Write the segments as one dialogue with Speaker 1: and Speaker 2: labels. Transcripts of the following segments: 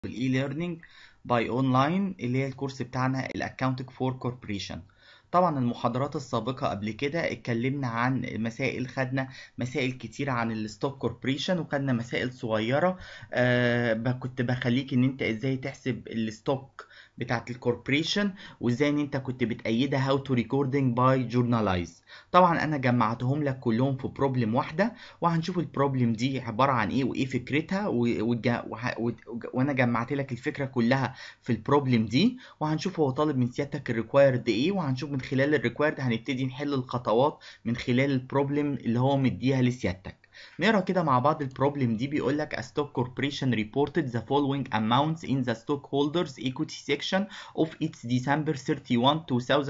Speaker 1: الاي ليرنينج باي اونلاين اللي هي الكورس بتاعنا الاكاونتنج فور كوربريشن طبعا المحاضرات السابقة قبل كده اتكلمنا عن مسائل خدنا مسائل كتيرة عن الستوك كوربريشن وخدنا مسائل صغيرة آه كنت بخليك ان انت ازاي تحسب الستوك بتاعت الكوربريشن وازاي ان انت كنت بتأيدها هاو تو ريكوردنج باي جورنالايز طبعا انا جمعتهم لك كلهم في بروبلم واحده وهنشوف البروبلم دي عباره عن ايه وايه فكرتها وجا... وح... و... وانا جمعت لك الفكره كلها في البروبلم دي وهنشوف هو طالب من سيادتك الريكوايرد ايه وهنشوف من خلال الريكوايرد هنبتدي نحل الخطوات من خلال البروبلم اللي هو مديها لسيادتك نقرا كده مع بعض البروبلم دي بيقول لك a stock corporation reported the following amounts in the stockholders equity section of its December 31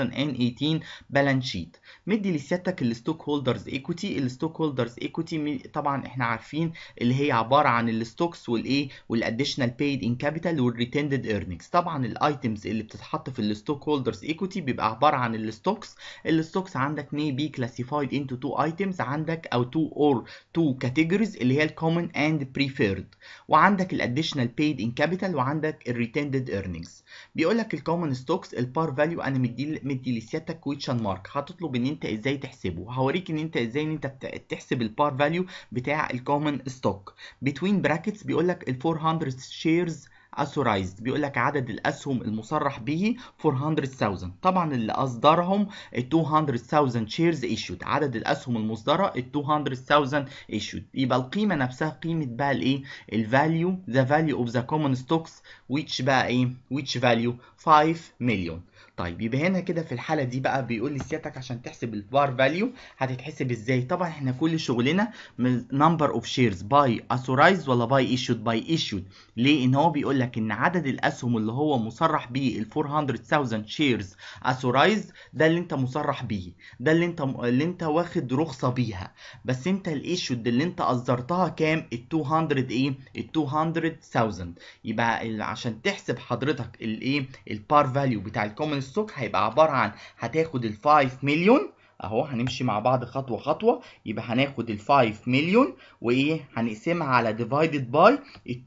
Speaker 1: 2018 balance sheet مدي لسيادتك الستوك هولدرز ايكوتي الستوك هولدرز ايكوتي طبعا احنا عارفين اللي هي عباره عن الستوكس والايه والاديشنال بيد ان كابيتال والريتندد ايرنينجز طبعا الايتمز اللي بتتحط في الستوك هولدرز ايكوتي بيبقى عباره عن الستوكس الستوكس عندك may be classified into two items عندك او two or two categories اللي هي الكومن اند بريفيرد وعندك الاديشنال بيد ان كابيتال وعندك الريتندد ايرنينجز بيقول لك الكومن ستوكس البار فاليو انا مدي مدي لسيادتك كويشن مارك هتطلب ان انت ازاي تحسبه هوريك ان انت ازاي ان انت تحسب البار فاليو بتاع الكومن ستوك بتوين براكتس بيقول لك ال 400 شيرز authorized بيقول لك عدد الاسهم المصرح به 400000 طبعا اللي اصدرهم ال 200000 شيرز issued عدد الاسهم المصدره ال 200000 issued يبقى القيمه نفسها قيمه بقى الايه الفاليو the value of the common stocks which بقى ايه which value 5 مليون طيب يبقى هنا كده في الحاله دي بقى بيقول لي سيادتك عشان تحسب البار فاليو هتتحسب ازاي طبعا احنا كل شغلنا من نمبر اوف شيرز باي اثورايزد ولا باي ايشود باي ايشود ليه ان هو بيقول لك ان عدد الاسهم اللي هو مصرح بيه ال 400000 شيرز اثورايزد ده اللي انت مصرح بيه ده اللي انت اللي انت واخد رخصه بيها بس انت الايشود اللي انت اصدرتها كام ال 200 ايه ال 200000 يبقى عشان تحسب حضرتك الايه البار فاليو بتاع الكومن ستوك هيبقى عباره عن هتاخد ال 5 مليون اهو هنمشي مع بعض خطوه خطوه يبقى هناخد ال 5 مليون وايه هنقسمها على ديفايدد باي ال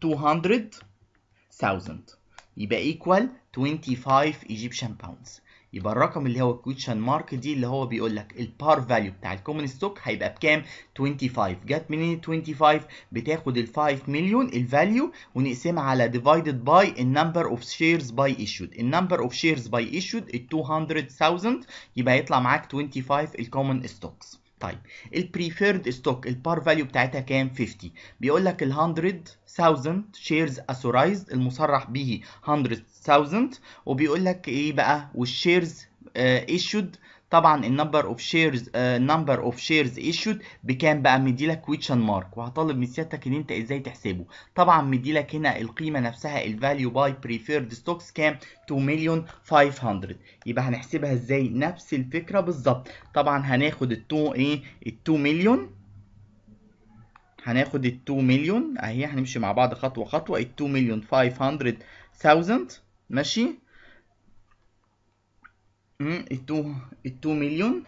Speaker 1: 200000 يبقى ايكوال 25 ايجيبشن باوندز يبقى الرقم اللي هو الكويشن مارك دي اللي هو بيقول لك البار فاليو بتاع الكومن ستوك هيبقى بكام 25 جت منين 25 بتاخد ال 5 مليون الفاليو ونقسمها على ديفايدد باي النمبر اوف شيرز باي ايشود النمبر اوف شيرز باي ايشود ال 200000 يبقى يطلع معاك 25 الكومن ستوكس طيب البريفيرد ستوك البار فاليو بتاعتها كام 50 بيقول لك ال 100000 شيرز اثورايزد المصرح به 100000 وبيقول لك ايه بقى والشيرز ايشود طبعا النمبر اوف شيرز نمبر اوف شيرز ايشود بكام بقى مديلك كويشن مارك وهطالب من سيادتك ان انت ازاي تحسبه طبعا مديلك هنا القيمه نفسها الفاليو باي بريفيرد ستوكس كام 2 مليون 500 يبقى هنحسبها ازاي نفس الفكره بالظبط طبعا هناخد ال 2 ايه ال 2 مليون هناخد ال 2 مليون اهي هنمشي مع بعض خطوه خطوه ال 2 مليون 500000 ماشي ال 2 ال 2 مليون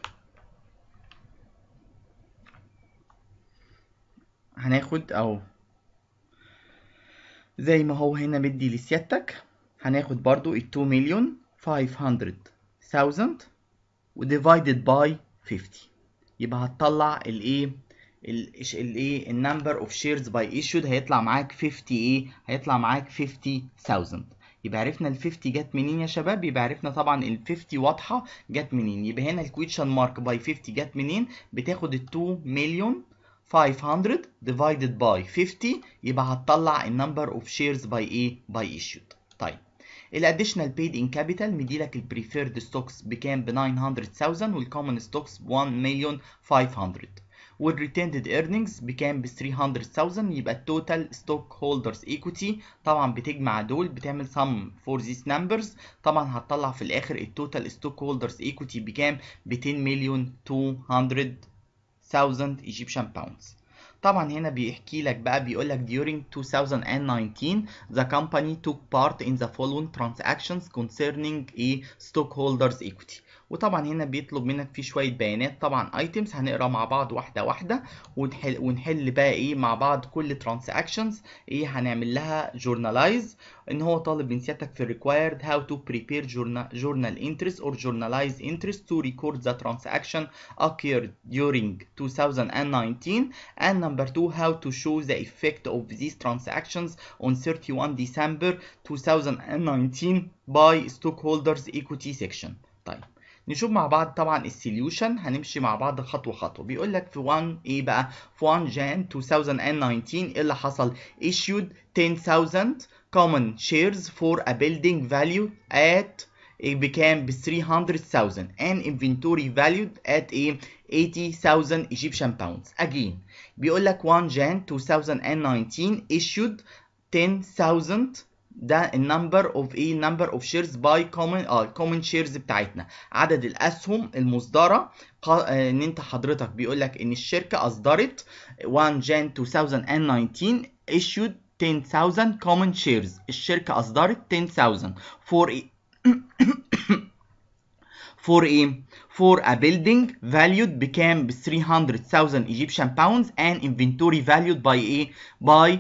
Speaker 1: هناخد او زي ما هو هنا مدي لسيادتك هناخد برضو ال 2 مليون 500000 وديفايدد باي 50 يبقى هتطلع الايه الايه النمبر اوف شيرز باي ايشود هيطلع معاك 50 ايه هيطلع معاك 50000 يبقى عرفنا ال 50 جت منين يا شباب يبقى عرفنا طبعا ال 50 واضحه جت منين يبقى هنا الكويشن مارك باي 50 جت منين بتاخد ال 2 مليون 500 divided by 50 يبقى هتطلع النمبر اوف شيرز باي ايه باي ايشود طيب الاديشنال بيد ان كابيتال مديلك البريفيرد ستوكس بكام ب 900000 والكومن ستوكس ب 1 مليون 500 والريتندد ايرنينجز بكام ب 300000 يبقى التوتال ستوك هولدرز ايكوتي طبعا بتجمع دول بتعمل sum for these numbers طبعا هتطلع في الاخر التوتال ستوك هولدرز ايكوتي بكام ب 10 مليون 200000 ايجيبشن باوندز طبعا هنا بيحكي لك بقى بيقول لك during 2019 the company took part in the following transactions concerning a stockholders equity وطبعا هنا بيطلب منك فيه شويه بيانات طبعا ايتمز هنقرا مع بعض واحده واحده ونحل ونحل بقى ايه مع بعض كل ترانزاكشنز ايه هنعمل لها جورنالايز ان هو طالب من سيادتك في required how to prepare journal, journal entries or journalize entries to record the transaction occurred during 2019 and number two how to show the effect of these transactions on 31 December 2019 by stockholders equity section طيب نشوف مع بعض طبعا السوليوشن هنمشي مع بعض خطوه خطوه بيقول لك في 1 ايه بقى في 1 جان 2019 ايه اللي حصل issued 10000 common shares for a building value at it became ب 300,000 and inventory valued at a 80,000 Egyptian pounds again بيقول لك 1 جان 2019 issued 10,000 ده النمبر اوف ايه نمبر اوف شيرز باي كومن اه common شيرز بتاعتنا عدد الاسهم المصدره آه ان انت حضرتك بيقول لك ان الشركه اصدرت 1 جان 2019 issued 10,000 common shares الشركه اصدرت 10,000 for for ايه for a building valued بكام ب 300,000 Egyptian pounds and inventory valued by ايه by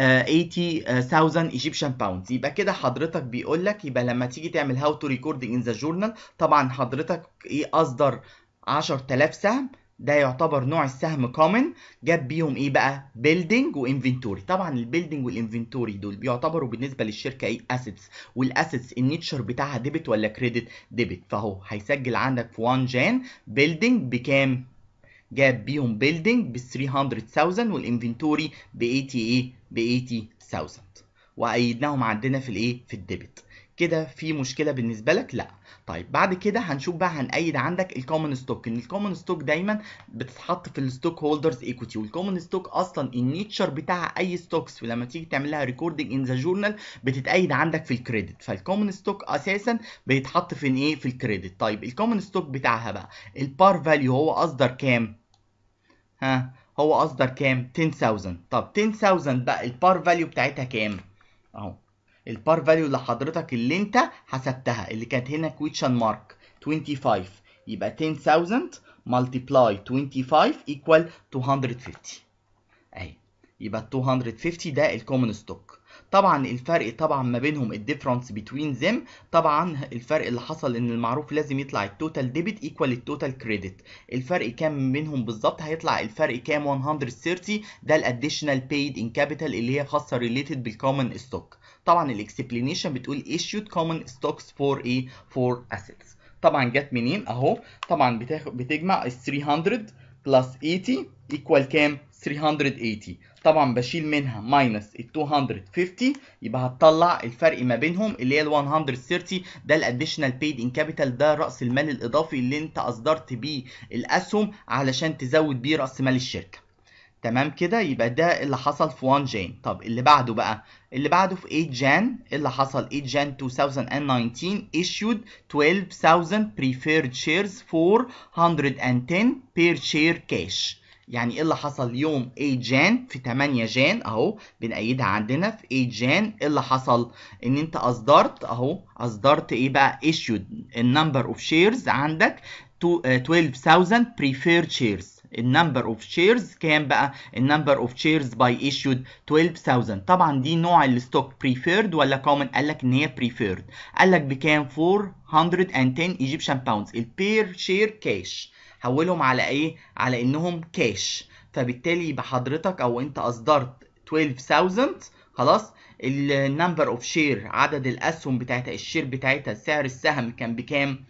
Speaker 1: uh, 80,000 Egyptian pounds يبقى كده حضرتك بيقول لك يبقى لما تيجي تعمل how to record in the journal طبعا حضرتك ايه اصدر 10000 سهم ده يعتبر نوع السهم كومن جاب بيهم ايه بقى بيلدينج وانفنتوري طبعا البيلدينج والانفنتوري دول بيعتبروا بالنسبه للشركه ايه اسيتس والاسيتس النيتشر بتاعها ديبت ولا كريدت ديبت فهو هيسجل عندك في 1 جان بيلدينج بكام جاب بيهم بيلدينج ب 300000 والانفنتوري ب 80 ايه ب 80000 وايدناهم عندنا في الايه في الديبت كده في مشكله بالنسبه لك لا طيب بعد كده هنشوف بقى هنأيد عندك الكومن ستوك ان الكومن ستوك دايما بتتحط في الستوك هولدرز ايكويتي والكومن ستوك اصلا النيتشر بتاع اي ستوكس ولما تيجي تعمل لها ريكوردنج ان ذا جورنال بتتأيد عندك في الكريدت فالكومن ستوك اساسا بيتحط في ايه في الكريدت طيب الكومن ستوك بتاعها بقى البار فاليو هو اصدر كام ها هو اصدر كام 10000 طب 10000 بقى البار فاليو بتاعتها كام اهو البار فاليو اللي حضرتك اللي انت حسبتها اللي كانت هنا كويشن مارك 25 يبقى 10000 multiply 25 equal 250 اهي يبقى 250 ده الكومن ستوك طبعا الفرق طبعا ما بينهم الديفرنس بتوين ذم طبعا الفرق اللي حصل ان المعروف لازم يطلع التوتال ديبت ايكوال التوتال كريدت الفرق كام بينهم بالظبط هيطلع الفرق كام 130 ده الاديشنال بيد ان كابيتال اللي هي خاصه ريليتد بالكومن ستوك طبعا الاكسبلينيشن بتقول issued common stocks for ايه for assets طبعا جت منين اهو طبعا بتاخد بتجمع ال 300 بلس 80 ايكوال كام 380 طبعا بشيل منها ماينس ال 250 يبقى هتطلع الفرق ما بينهم اللي هي ال 130 ده الاديشنال بيد ان كابيتال ده راس المال الاضافي اللي انت اصدرت بيه الاسهم علشان تزود بيه راس مال الشركه تمام كده يبقى ده اللي حصل في 1 جان طب اللي بعده بقى اللي بعده في 8 جان اللي حصل 8 جان 2019 issued 12000 preferred shares for 110 per share cash يعني ايه اللي حصل يوم 8 جان في 8 جان اهو بنأيدها عندنا في 8 جان ايه اللي حصل ان انت اصدرت اهو اصدرت ايه بقى issued النمبر اوف شيرز عندك 12000 preferred shares النمبر اوف شيرز كام بقى النمبر اوف شيرز باي ايشود 12000 طبعا دي نوع الستوك بريفيرد ولا كومن قال لك ان هي بريفيرد قال لك بكام 410 ايجيبشن باوندز البير شير كاش حولهم على ايه على انهم كاش فبالتالي يبقى حضرتك او انت اصدرت 12000 خلاص النمبر اوف شير عدد الاسهم بتاعتها الشير بتاعتها سعر السهم كان بكام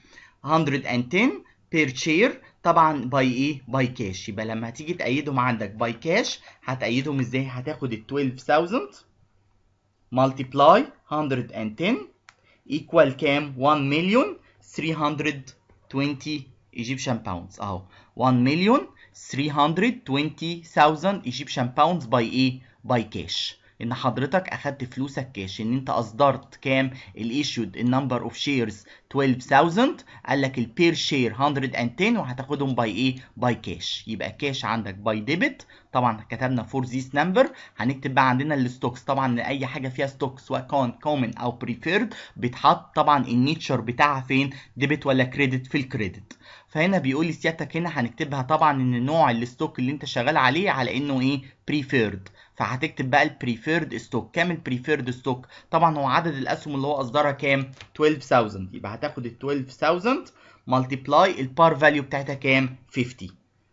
Speaker 1: 110 بير شير طبعا باي ايه باي كاش يبقى لما هتيجي تأيدهم عندك باي كاش هتأيدهم ازاي هتاخد ال 12000 multiply 110 equal كام 1 مليون 320 Egyptian pounds اهو 1 مليون 320,000 Egyptian pounds باي ايه باي كاش ان حضرتك اخدت فلوسك كاش ان انت اصدرت كام الايشود النمبر اوف شيرز 12000 قال لك البير شير 110 وهتاخدهم باي ايه باي كاش يبقى كاش عندك باي ديبت طبعا كتبنا فور ذيس نمبر هنكتب بقى عندنا الستوكس طبعا اي حاجه فيها ستوك سواء كان كومن او بريفيرد بيتحط طبعا النيتشر بتاعها فين ديبت ولا كريدت في الكريدت فهنا بيقول لي سيادتك هنا هنكتبها طبعا ان نوع الستوك اللي انت شغال عليه على انه ايه بريفيرد فهتكتب بقى البريفيرد ستوك كام البريفيرد ستوك طبعا هو عدد الاسهم اللي هو اصدرها كام 12000 يبقى هتاخد ال 12000 ملتبلاي البار فاليو بتاعتها كام 50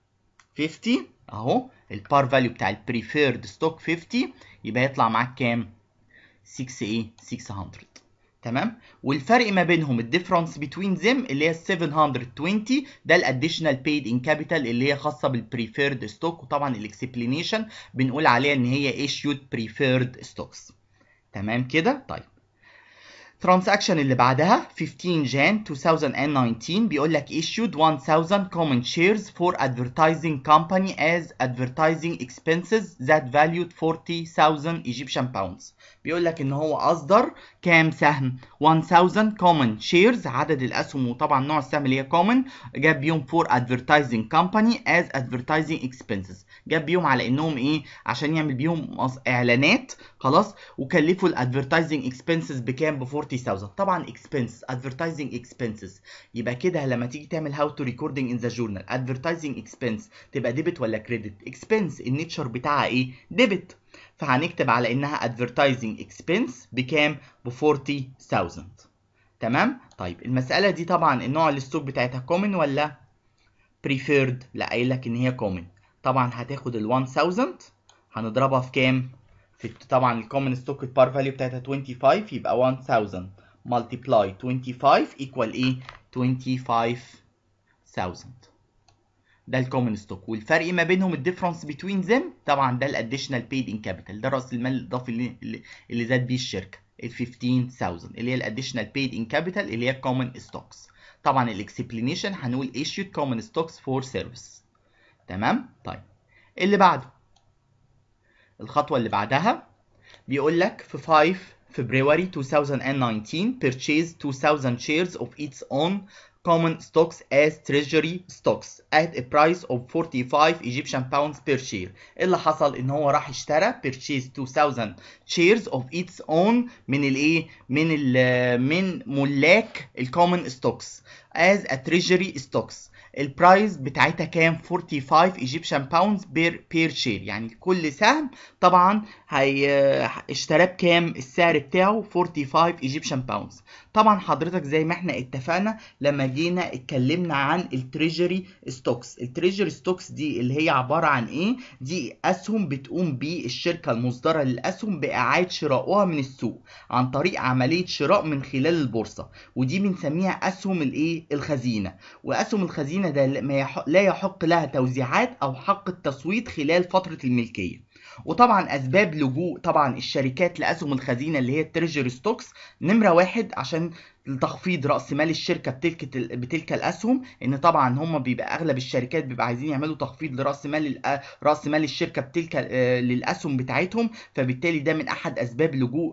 Speaker 1: 50 اهو البار فاليو بتاع البريفيرد ستوك 50 يبقى يطلع معاك كام 6 ايه 600 تمام والفرق ما بينهم الديفرنس بتوين ذيم اللي هي 720 ده الاديشنال بيد ان كابيتال اللي هي خاصه بالبريفيرد ستوك وطبعا الاكسبلينيشن بنقول عليها ان هي ايشيود بريفيرد ستوكس تمام كده طيب ترانزاكشن اللي بعدها 15 جان 2019 بيقول لك issued 1000 common shares for advertising company as advertising expenses that valued 40,000 Egyptian pounds بيقول لك ان هو اصدر كام سهم 1000 common shares عدد الاسهم وطبعا نوع السهم اللي هي common جاب بيهم for advertising company as advertising expenses جاب بيهم على انهم ايه عشان يعمل بيهم اعلانات خلاص وكلفوا الادفرتايزنج اكسبنسز بكام ب 40000 طبعا اكسبنس ادفرتايزنج اكسبنسز يبقى كده لما تيجي تعمل هاو تو ريكوردنج ان ذا جورنال ادفرتايزنج اكسبنس تبقى ديبت ولا كريدت اكسبنس النيتشر بتاعها ايه ديبت فهنكتب على انها advertising expense بكام ب 40000 تمام طيب المساله دي طبعا النوع الستوك بتاعتها common ولا preferred لا قايل لك ان هي common طبعا هتاخد ال 1000 هنضربها في كام في طبعا الكومن ستوك البار فاليو بتاعتها 25 يبقى 1000 multiply 25 equal ايه 25000 ده الكومن ستوك والفرق ما بينهم الديفرنس بتوين ذيم طبعا ده الاديشنال بيد ان كابيتال ده راس المال الاضافي اللي, اللي زاد بيه الشركه ال 15000 اللي هي الاديشنال بيد ان كابيتال اللي هي كومن ستوكس طبعا الاكسبلينيشن هنقول issued common stocks for service تمام طيب اللي بعده الخطوه اللي بعدها بيقول لك في 5 فبراير 2019 purchase 2000 shares of its own common stocks as treasury stocks at a price of 45 Egyptian pounds per share اللي حصل ان هو راح اشترى purchase 2000 shares of its own من الايه من ال من ملاك الكومن stocks as a treasury stocks البرايس بتاعتها كام 45 ايجيبشن باوندز بير بير شير يعني كل سهم طبعا هي اشتراه بكام السعر بتاعه 45 ايجيبشن باوندز طبعا حضرتك زي ما احنا اتفقنا لما جينا اتكلمنا عن التريجري ستوكس التريجري ستوكس دي اللي هي عباره عن ايه دي اسهم بتقوم بيه الشركه المصدره للاسهم باعاده شرائها من السوق عن طريق عمليه شراء من خلال البورصه ودي بنسميها اسهم الايه الخزينه واسهم الخزينه ده ما يحق لا يحق لها توزيعات او حق التصويت خلال فتره الملكيه وطبعا اسباب لجوء طبعا الشركات لاسهم الخزينه اللي هي التريجري ستوكس نمره واحد عشان لتخفيض راس مال الشركه بتلك بتلك الاسهم ان طبعا هم بيبقى اغلب الشركات بيبقى عايزين يعملوا تخفيض لراس مال راس مال الشركه بتلك للاسهم بتاعتهم فبالتالي ده من احد اسباب لجوء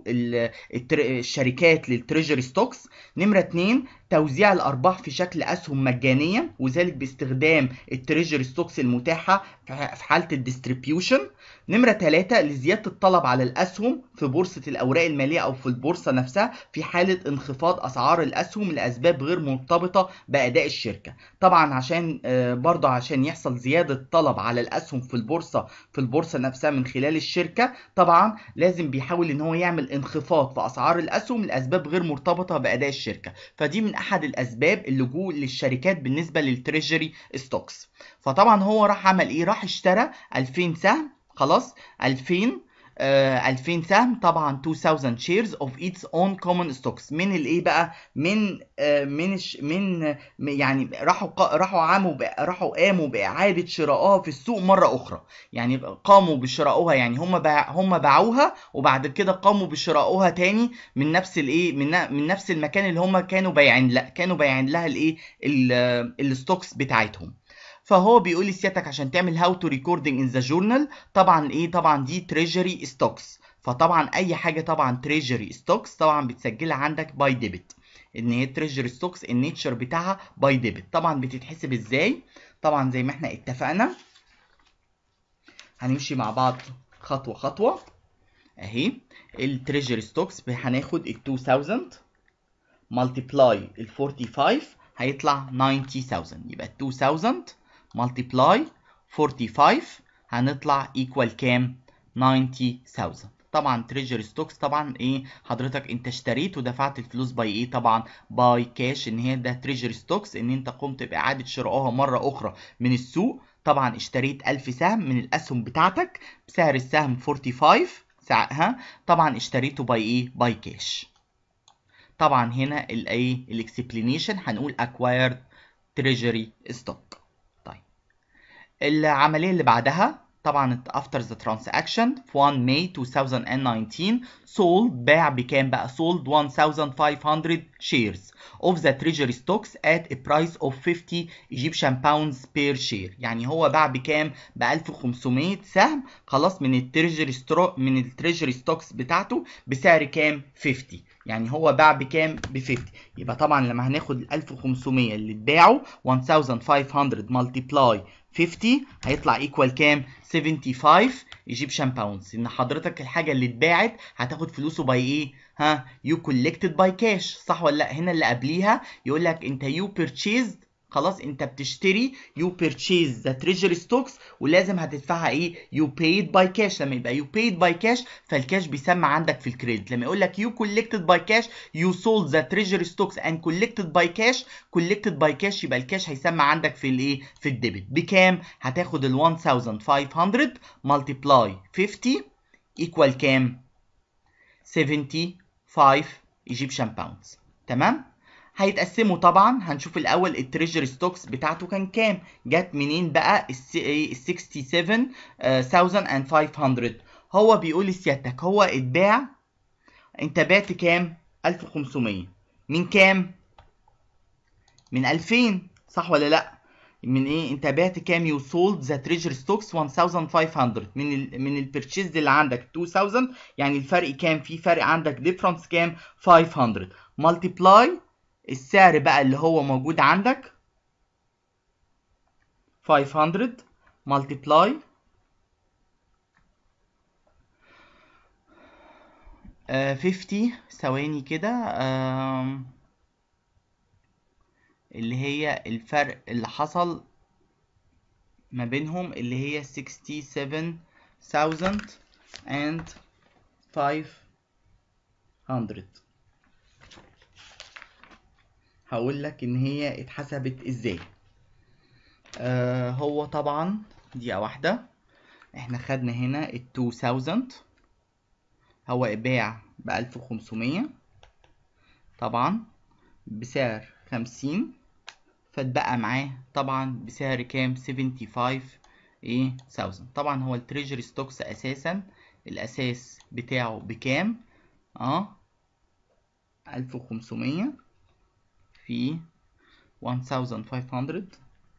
Speaker 1: الشركات للتريجري ستوكس نمره اتنين توزيع الارباح في شكل اسهم مجانيه وذلك باستخدام التريجري ستوكس المتاحه في حاله الديستريبيوشن نمرة 3 لزيادة الطلب على الأسهم في بورصة الأوراق المالية أو في البورصة نفسها في حالة انخفاض أسعار الأسهم لأسباب غير مرتبطة بأداء الشركة طبعا عشان برضه عشان يحصل زيادة طلب على الأسهم في البورصة في البورصة نفسها من خلال الشركة طبعا لازم بيحاول إن هو يعمل انخفاض في أسعار الأسهم لأسباب غير مرتبطة بأداء الشركة فدي من أحد الأسباب اللجوء للشركات بالنسبة للتريجري ستوكس فطبعا هو راح عمل إيه راح اشترى 2000 سهم خلاص 2000 آه 2000 سهم طبعا 2000 shares of its own common stocks من الايه بقى من آه من ش من يعني راحوا راحوا عاموا راحوا قاموا باعاده شرائها في السوق مره اخرى يعني قاموا بشرائها يعني هم باع هم باعوها وبعد كده قاموا بشرائها تاني من نفس الايه من من نفس المكان اللي هم كانوا بايعين لا كانوا بايعين لها الايه الستوكس بتاعتهم فهو بيقول لسيادتك عشان تعمل هاو تو ريكوردنج ان ذا جورنال طبعا ايه طبعا دي تريجري ستوكس فطبعا اي حاجه طبعا تريجري ستوكس طبعا بتسجلها عندك باي ديبت ان هي تريجري ستوكس النيتشر بتاعها باي ديبت طبعا بتتحسب ازاي طبعا زي ما احنا اتفقنا هنمشي مع بعض خطوه خطوه اهي التريجري ستوكس هناخد ال 2000 ملتبلاي ال 45 هيطلع 90000 يبقى 2000 ملتبلاي 45 هنطلع ايكوال كام 90000 طبعا تريجري ستوكس طبعا ايه حضرتك انت اشتريت ودفعت الفلوس باي ايه طبعا باي كاش ان هي ده تريجري ستوكس ان انت قمت باعاده شرائها مره اخرى من السوق طبعا اشتريت 1000 سهم من الاسهم بتاعتك بسعر السهم 45 ساعتها طبعا اشتريته باي ايه باي كاش طبعا هنا الايه الاكسبلينيشن هنقول acquired treasury stock طيب العمليه اللي بعدها طبعا after the transaction في 1 May 2019 sold باع بكام بقى sold 1500 shares of the treasury stocks at a price of 50 Egyptian pounds per share يعني هو باع بكام ب 1500 سهم خلاص من التريجري سترو من التريجري ستوكس بتاعته بسعر كام 50 يعني هو باع بكام ب 50 يبقى طبعا لما هناخد ال 1500 اللي اتباعوا 1500 multiply 50 هيطلع ايكوال كام 75 ايجيبشن باوندز ان حضرتك الحاجه اللي اتباعت هتاخد فلوسه باي ايه ها يو كولكتد باي كاش صح ولا لا هنا اللي قبليها يقول لك انت يو بيرتشيزد خلاص انت بتشتري يو بيرتشيز ذا تريجري ستوكس ولازم هتدفعها ايه يو بيد باي كاش لما يبقى يو بيد باي كاش فالكاش بيسمى عندك في الكريدت لما يقول لك يو كولكتد باي كاش يو سولد ذا تريجري ستوكس اند كولكتد باي كاش كولكتد باي كاش يبقى الكاش هيسمى عندك في الايه في الديبت بكام هتاخد ال 1500 ملتبلاي 50 ايكوال كام 75 ايجيبشن باوندز تمام هيتقسموا طبعا هنشوف الاول التريجري ستوكس بتاعته كان كام جت منين بقى ال 67500 هو بيقول لسيادتك هو اتباع انت بعت كام 1500 من كام من 2000 صح ولا لا من ايه انت بعت كام يو سولد ذا تريجري ستوكس 1500 من ال من البيرتشيز اللي عندك 2000 يعني الفرق كام في فرق عندك ديفرنس كام 500 ملتبلاي السعر بقى اللي هو موجود عندك 500 multiply uh, 50 ثواني كده uh, اللي هي الفرق اللي حصل ما بينهم اللي هي 67,000 and 500 هقول لك ان هي اتحسبت ازاي آه هو طبعا دقيقة واحدة احنا خدنا هنا ال 2000 هو باع ب 1500 طبعا بسعر 50 فاتبقى معاه طبعا بسعر كام 75 ايه 1000 طبعا هو التريجري ستوكس اساسا الاساس بتاعه بكام اه 1500 في 1500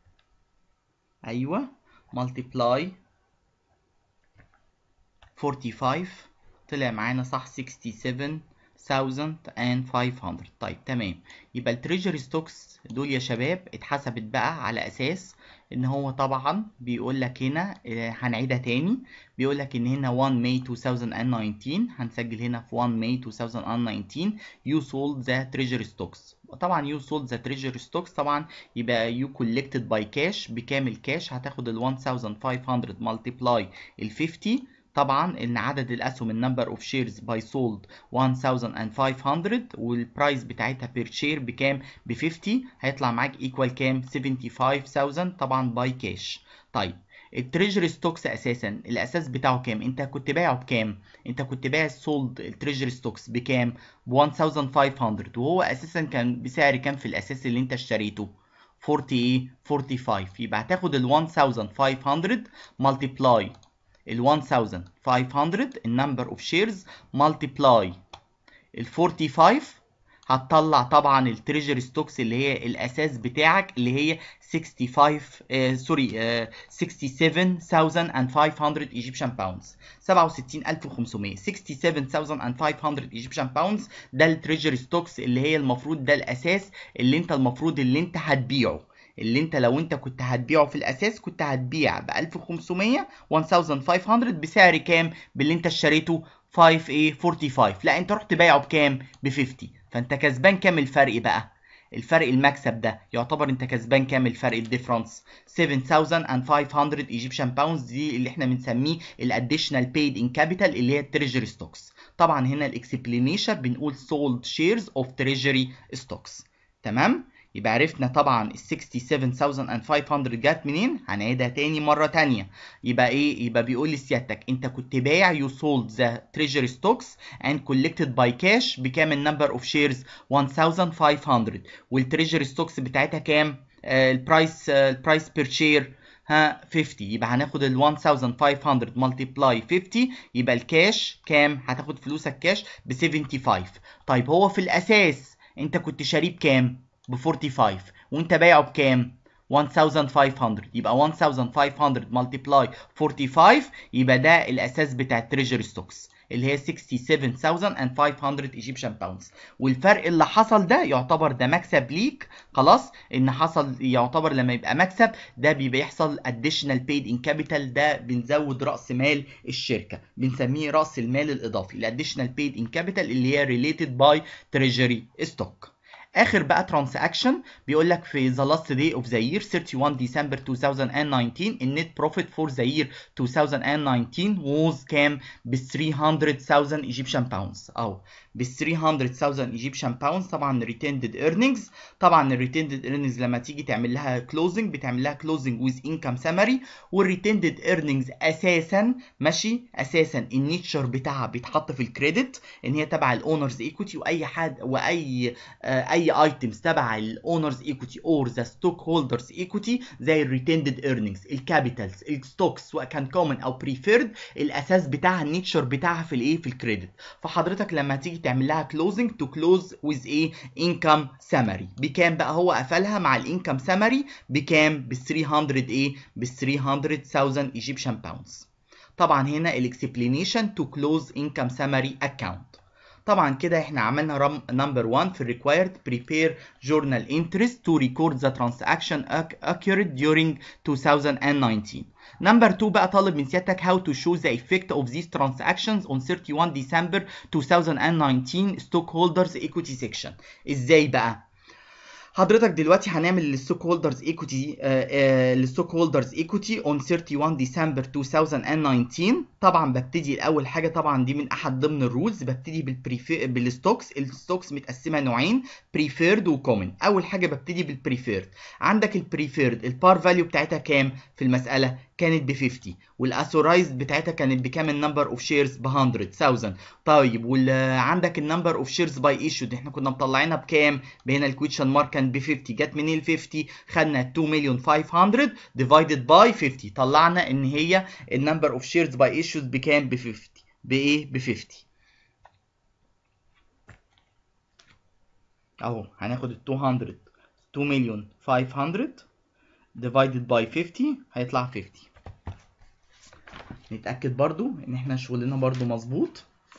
Speaker 1: ايوه multiply 45 طلع معانا صح 67500 طيب تمام يبقى التريجري ستوكس دول يا شباب اتحسبت بقى على اساس ان هو طبعا بيقول لك هنا هنعيدها تاني بيقول لك ان هنا 1 May 2019 هنسجل هنا في 1 May 2019 you sold the treasury stocks طبعا you sold the treasury stocks طبعا يبقى you collected by cash بكام الكاش هتاخد ال 1500 multiply ال 50 طبعا ان عدد الاسهم النمبر اوف شيرز باي سولد 1500 والبرايس بتاعتها بير شير بكام ب 50 هيطلع معاك ايكوال كام 75000 طبعا باي كاش طيب التريجري ستوكس اساسا الاساس بتاعه كام انت كنت بايعه بكام انت كنت بايع سولد التريجري ستوكس بكام ب 1500 وهو اساسا كان بسعر كام في الاساس اللي انت اشتريته 40 ايه 45 يبقى هتاخد ال 1500 ملتبلاي ال 1500 النمبر اوف شيرز ملتبلاي ال 45 هتطلع طبعا التريجري ستوكس اللي هي الاساس بتاعك اللي هي 65 آه سوري آه 67500 ايجيبشن باوندز 67500 67500 ايجيبشن باوندز ده التريجري ستوكس اللي هي المفروض ده الاساس اللي انت المفروض اللي انت هتبيعه اللي انت لو انت كنت هتبيعه في الاساس كنت هتبيع ب 1500 1500 بسعر كام باللي انت اشتريته 5 ايه 45 لا انت رحت بايعه بكام ب 50 فانت كسبان كام الفرق بقى الفرق المكسب ده يعتبر انت كسبان كام الفرق الديفرنس 7500 ايجيبشن باوندز دي اللي احنا بنسميه الاديشنال بيد ان كابيتال اللي هي التريجري ستوكس طبعا هنا الاكسبلينيشن بنقول سولد شيرز اوف تريجري ستوكس تمام يبقى عرفنا طبعا ال 67500 جت منين هنعيدها تاني مره تانية يبقى ايه يبقى بيقول لسيادتك انت كنت بايع you sold the treasury stocks and collected by cash بكام النمبر اوف شيرز 1500 والتريجري ستوكس بتاعتها كام البرايس البرايس بير شير ها 50 يبقى هناخد ال 1500 ملتبلاي 50 يبقى الكاش كام هتاخد فلوسك كاش ب 75 طيب هو في الاساس انت كنت شاريه بكام ب 45 وانت بايعه بكام 1500 يبقى 1500 ملتبلاي 45 يبقى ده الاساس بتاع التريجري ستوكس اللي هي 67500 ايجيبشن باوندز والفرق اللي حصل ده يعتبر ده مكسب ليك خلاص ان حصل يعتبر لما يبقى مكسب ده بيبقى يحصل additional paid in capital ده بنزود راس مال الشركه بنسميه راس المال الاضافي الاديشنال paid in capital اللي هي related by treasury stock اخر بقى ترانزاكشن بيقول لك في the last day of the year 31 December 2019 النت بروفيت فور the year 2019 was كام ب 300,000 ايجيبشن باوندز او ب 300,000 ايجيبشن باوندز طبعا ريتندد ايرنينجز طبعا الريتندد ايرنينجز لما تيجي تعمل لها كلوزنج بتعمل لها كلوزنج ويز انكم سمري والريتندد ايرنينجز اساسا ماشي اساسا النيتشر بتاعها بيتحط في الكريدت ان هي تبع الاونرز ايكوتي واي حد واي آه اي ايتمز تبع الاونرز ايكوتي اور ذا ستوك هولدرز ايكوتي زي الريتندد ايرنينجز الكابيتالز الستوكس سواء كان كومن او بريفيرد الاساس بتاعها النيتشر بتاعها في الايه في الكريدت فحضرتك لما تيجي تعمل لها كلوزنج تو كلوز ويز ايه انكم سمري بكام بقى هو قفلها مع الانكم سمري بكام ب 300 ايه ب 300000 ايجيبشن باوندز طبعا هنا الاكسبلينيشن تو كلوز انكم سمري اكاونت طبعا كده احنا عملنا نمبر 1 في الريكوايرد prepare journal entries to record the transaction occurred during 2019 نمبر 2 بقى طالب من سيادتك how to show the effect of these transactions on 31 December 2019 stockholders equity section ازاي بقى حضرتك دلوقتي هنعمل للستوك هولدرز ايكوتي للستوك هولدرز ايكوتي اون 31 ديسمبر 2019 طبعا ببتدي الاول حاجه طبعا دي من احد ضمن الرولز ببتدي بالبريفير بالستوكس الستوكس متقسمه نوعين بريفيرد وكومن اول حاجه ببتدي بالبريفيرد عندك البريفيرد البار فاليو بتاعتها كام في المساله كانت ب 50 والاثورايزد بتاعتها كانت بكام النمبر اوف شيرز ب 100000 طيب وعندك النمبر اوف شيرز باي ايشود احنا كنا مطلعينها بكام هنا الكويشن مارك كان ب 50 جت منين ال 50 خدنا 2 مليون 500 ديفايدد باي 50 طلعنا ان هي النمبر اوف شيرز باي ايشود بكام ب 50 بايه ب 50 اهو هناخد ال 200 2 مليون 500 divided by 50 هيطلع 50 نتأكد برضو ان احنا شغلنا برضو مظبوط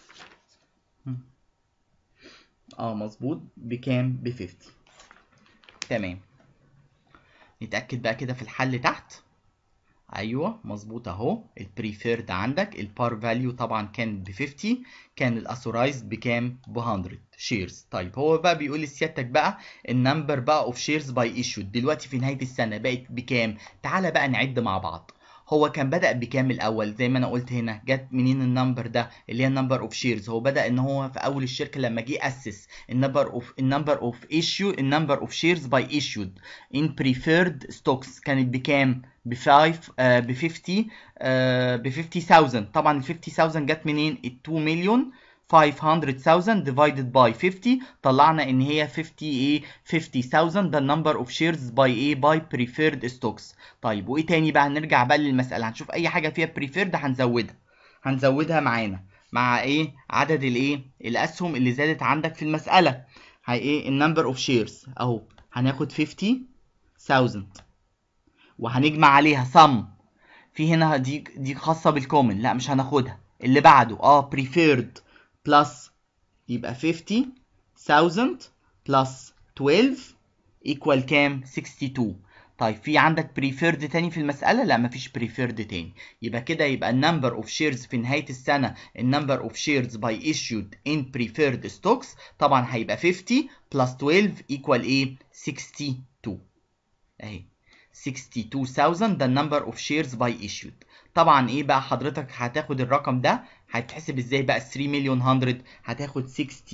Speaker 1: اه مظبوط بكام ب 50 تمام نتأكد بقى كده في الحل تحت ايوه مظبوط اهو البريفيرد عندك البار فاليو طبعا كان ب 50 كان الاثورايزد بكام ب 100 شيرز طيب هو بقى بيقول لسيادتك بقى النمبر بقى اوف شيرز باي ايشود دلوقتي في نهايه السنه بقت بكام تعالى بقى نعد مع بعض هو كان بدأ بكام الأول زي ما أنا قلت هنا جت منين النمبر ده اللي هي النمبر أوف شيرز هو بدأ إن هو في أول الشركة لما جه أسس النمبر أوف النمبر أوف ايشيو النمبر أوف شيرز باي ايشيود إن بريفيرد ستوكس كانت بكام؟ ب 5 ب 50 ب 50000 طبعا ال 50000 جت منين؟ ال 2 مليون 500,000 divided by 50 طلعنا ان هي 50 ايه 50,000 ده النمبر اوف شيرز باي ايه باي preferred stocks طيب وايه تاني بقى هنرجع بقى للمساله هنشوف اي حاجه فيها preferred هنزودها هنزودها معانا مع ايه عدد الايه الاسهم اللي زادت عندك في المساله هي ايه النمبر اوف شيرز اهو هناخد 50000 وهنجمع عليها sum في هنا دي دي خاصة بالكومن لا مش هناخدها اللي بعده اه preferred plus يبقى 50000 plus 12 equal كام 62 طيب في عندك preferred تاني في المسألة لا مفيش preferred تاني يبقى كده يبقى النمبر اوف شيرز في نهاية السنة النمبر اوف شيرز by issued in preferred stocks طبعا هيبقى 50 plus 12 equal ايه 62 اهي 62000 ده النمبر اوف شيرز باي issued طبعا ايه بقى حضرتك هتاخد الرقم ده هيتحسب ازاي بقى 3 مليون 100 هتاخد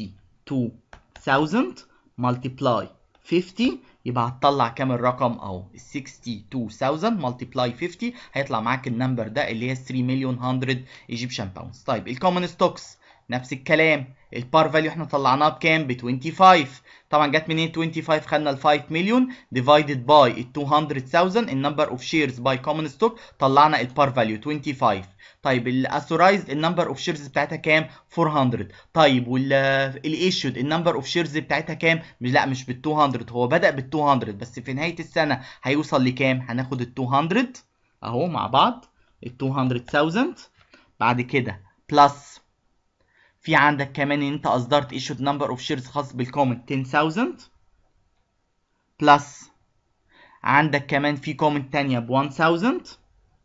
Speaker 1: 62000 multiply 50 يبقى هتطلع كام الرقم اهو 62000 multiply 50 هيطلع معاك النمبر ده اللي هي 3 مليون 100 ايجيبشن باوندز طيب الكومن ستوكس نفس الكلام البار فاليو احنا طلعناه بكام ب 25 طبعا جت منين 25 خدنا ال 5 مليون ديفايدد باي ال 200000 النمبر اوف شيرز باي كومن ستوك طلعنا البار فاليو 25 طيب الاثورايزد النمبر اوف شيرز بتاعتها كام 400 طيب والايشود النمبر اوف شيرز بتاعتها كام مش لا مش بال 200 هو بدا بال 200 بس في نهايه السنه هيوصل لكام هناخد ال 200 اهو مع بعض ال 200000 بعد كده بلس في عندك كمان ان انت اصدرت ايشود نمبر اوف شيرز خاص بالكومن 10000 بلس عندك كمان في كومن تانية ب 1000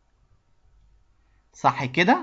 Speaker 1: صح كده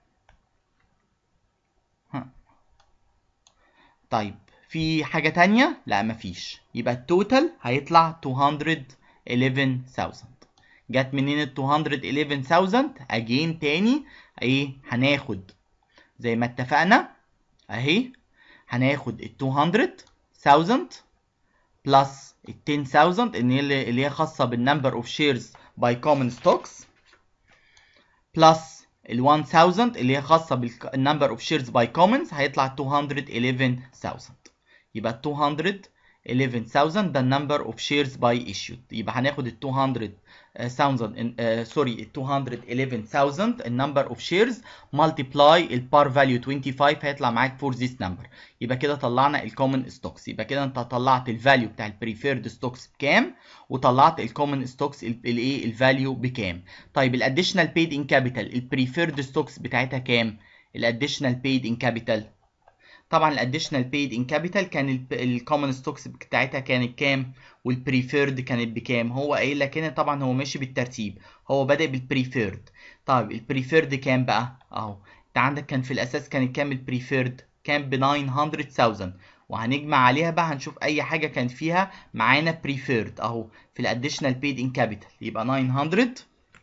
Speaker 1: طيب في حاجة تانية لا مفيش يبقى التوتال هيطلع 211000 جت منين ال 211000 اجين تاني ايه هناخد زي ما اتفقنا اهي هناخد ال 200000 بلس ال 10000 اللي هي خاصة بالنمبر اوف شيرز باي كومن ستوكس بلس ال 1000 اللي هي خاصة بالنمبر اوف شيرز باي كومنز هيطلع 211000 يبقى 211000 ده النمبر اوف شيرز باي ايشود يبقى هناخد ال 200 سوري ال 211000 النمبر اوف شيرز مالتيبلاي البار فاليو 25 هيطلع معاك فور ذيس نمبر يبقى كده طلعنا الكومن ستوكس يبقى كده انت طلعت الفاليو بتاع البريفيرد ستوكس بكام وطلعت الكومن ستوكس الايه الفاليو بكام طيب الاديشنال بيد ان كابيتال البريفيرد ستوكس بتاعتها كام الاديشنال بيد ان كابيتال طبعا الاديشنال بيد ان كابيتال كان الكومن ستوكس بتاعتها كانت كام والبريفيرد كانت بكام هو قايل لك هنا طبعا هو ماشي بالترتيب هو بادئ بالبريفيرد طيب البريفيرد كام بقى اهو انت عندك كان في الاساس كانت كام البريفيرد كان ب 900000 وهنجمع عليها بقى هنشوف اي حاجه كان فيها معانا بريفيرد اهو في الاديشنال بيد ان كابيتال يبقى 900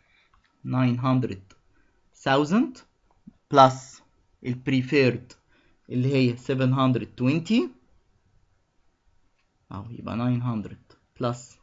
Speaker 1: 900000 بلس البريفيرد اللي هي 720 اهو يبقى 900 بلس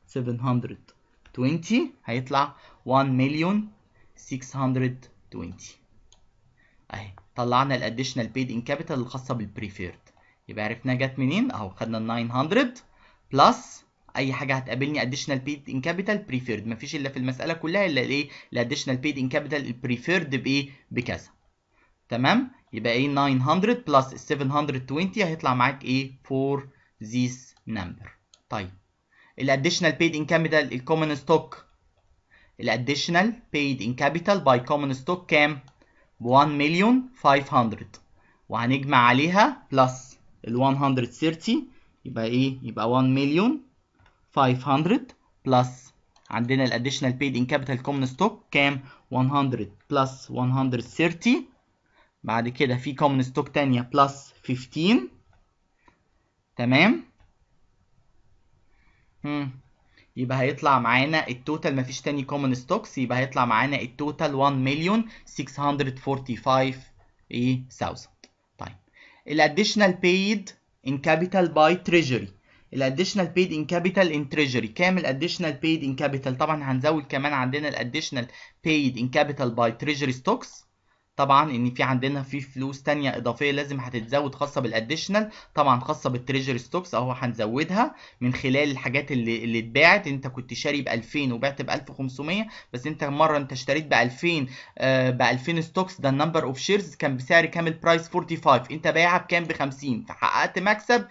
Speaker 1: 720 هيطلع 1 مليون 620 اهي طلعنا الاديشنال بيد ان كابيتال الخاصه بالبريفيرد يبقى عرفنا جت منين اهو خدنا ال 900 بلس اي حاجه هتقابلني اديشنال بيد ان كابيتال بريفيرد مفيش الا في المساله كلها الا الايه الاديشنال بيد ان كابيتال البريفيرد بايه بكذا تمام يبقى ايه 900 بلس 720 هيطلع معاك ايه for this number طيب الاديشنال بيد ان كابيتال الكومن ستوك الاديشنال بيد ان كابيتال باي كومن ستوك كام ب 1 مليون 500 وهنجمع عليها بلس ال 130 يبقى ايه يبقى 1 مليون 500 بلس عندنا الاديشنال بيد ان كابيتال كومن ستوك كام 100 بلس 130 بعد كده في كومن ستوك تانية بلس 15 تمام مم. يبقى هيطلع معانا التوتال مفيش تاني كومن ستوكس يبقى هيطلع معانا التوتال 1 مليون 645 ايه 1000 طيب الاديشنال بيد ان كابيتال باي تريجري الاديشنال بيد ان كابيتال ان تريجري كام الاديشنال بيد ان كابيتال طبعا هنزود كمان عندنا الاديشنال بيد ان كابيتال باي تريجري ستوكس طبعا ان في عندنا في فلوس تانية اضافيه لازم هتتزود خاصه بالاديشنال طبعا خاصه بالتريجري ستوكس اهو هنزودها من خلال الحاجات اللي اللي اتباعت انت كنت شاري ب 2000 وبعت ب 1500 بس انت مره انت اشتريت ب 2000 آه ب 2000 ستوكس ده النمبر اوف شيرز كان بسعر كامل برايس 45 انت بايعها بكام ب 50 فحققت مكسب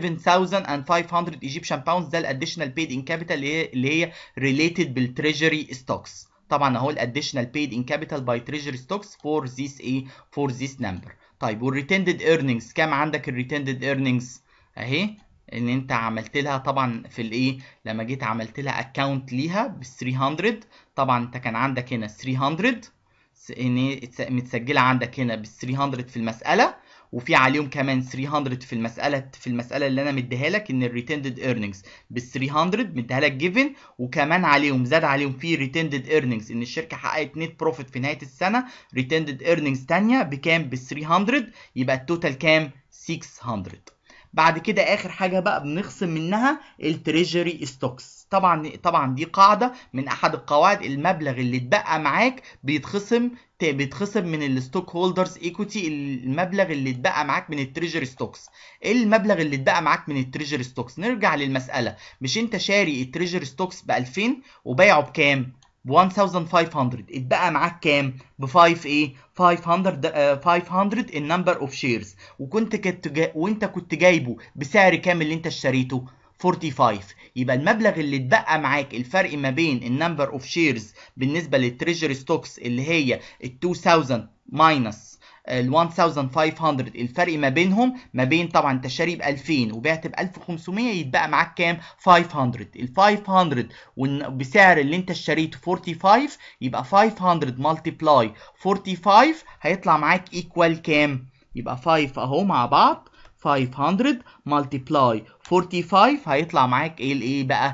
Speaker 1: 7500 ايجيبشن باوندز ده الاديشنال بيد ان كابيتال اللي هي ريليتد بالتريجري ستوكس طبعا اهو الاديشنال بيد ان كابيتال باي تريجري ستوكس فور ذيس ايه فور ذيس نمبر طيب والريتندد ايرنينجز كام عندك الريتندد ايرنينجز اهي ان انت عملت لها طبعا في الايه لما جيت عملت لها اكونت ليها بال 300 طبعا انت كان عندك هنا 300 ان متسجله عندك هنا بال 300 في المساله وفي عليهم كمان 300 في المساله في المساله اللي انا مديها لك ان الريتندد ايرنينجز بال 300 مديها لك جيفن وكمان عليهم زاد عليهم في ريتندد ايرنينجز ان الشركه حققت نت بروفيت في نهايه السنه ريتندد ايرنينجز ثانيه بكام بال 300 يبقى التوتال كام 600 بعد كده اخر حاجه بقى بنخصم منها التريجري ستوكس طبعا طبعا دي قاعده من احد القواعد المبلغ اللي اتبقى معاك بيتخصم بيتخصم من الستوك هولدرز ايكوتي المبلغ اللي اتبقى معاك من التريجري ستوكس ايه المبلغ اللي اتبقى معاك من التريجري ستوكس نرجع للمساله مش انت شاري التريجري ستوكس ب 2000 وبايعه بكام ب 1500 اتبقى معاك كام ب 5 ايه 500 500 النمبر اوف شيرز وكنت كنت جا... وانت كنت جايبه بسعر كام اللي انت اشتريته 45 يبقى المبلغ اللي اتبقى معاك الفرق ما بين النمبر اوف شيرز بالنسبه للتريجري ستوكس اللي هي ال 2000 ماينس ال 1500 الفرق ما بينهم ما بين طبعا انت شاري ب 2000 وبعت ب 1500 يتبقى معاك كام 500 ال 500 بسعر اللي انت اشتريته 45 يبقى 500 ملتبلاي 45 هيطلع معاك ايكوال كام يبقى 5 اهو مع بعض 500 multiply 45 هيطلع معاك ايه الايه بقى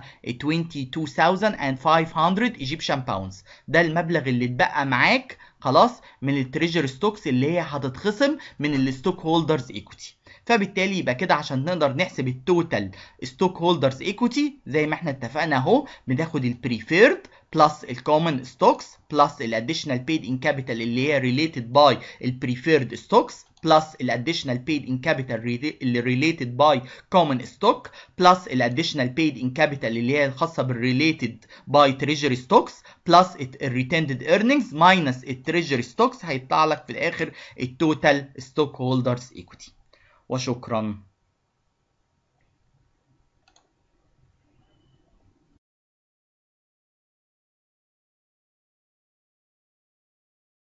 Speaker 1: 22500 Egyptian pounds ده المبلغ اللي اتبقى معاك خلاص من التريجر ستوكس اللي هي هتتخصم من الستوك هولدرز ايكوتي فبالتالي يبقى كده عشان نقدر نحسب التوتال ستوك هولدرز ايكوتي زي ما احنا اتفقنا اهو بناخد البريفيرد بلس الكومن ستوكس بلس الاديشنال بيد ان كابيتال اللي هي ريليتد باي البريفيرد ستوكس بلس الاديشنال بيد ان كابيتال اللي ريليتد باي كومن ستوك بلس الاديشنال بيد ان كابيتال اللي هي الخاصه بالريليتد باي تريجري ستوكس بلس الريتندد ايرنينجز ماينس التريجري ستوكس هيطلع لك في الاخر التوتال ستوك هولدرز ايكوتي وشكرا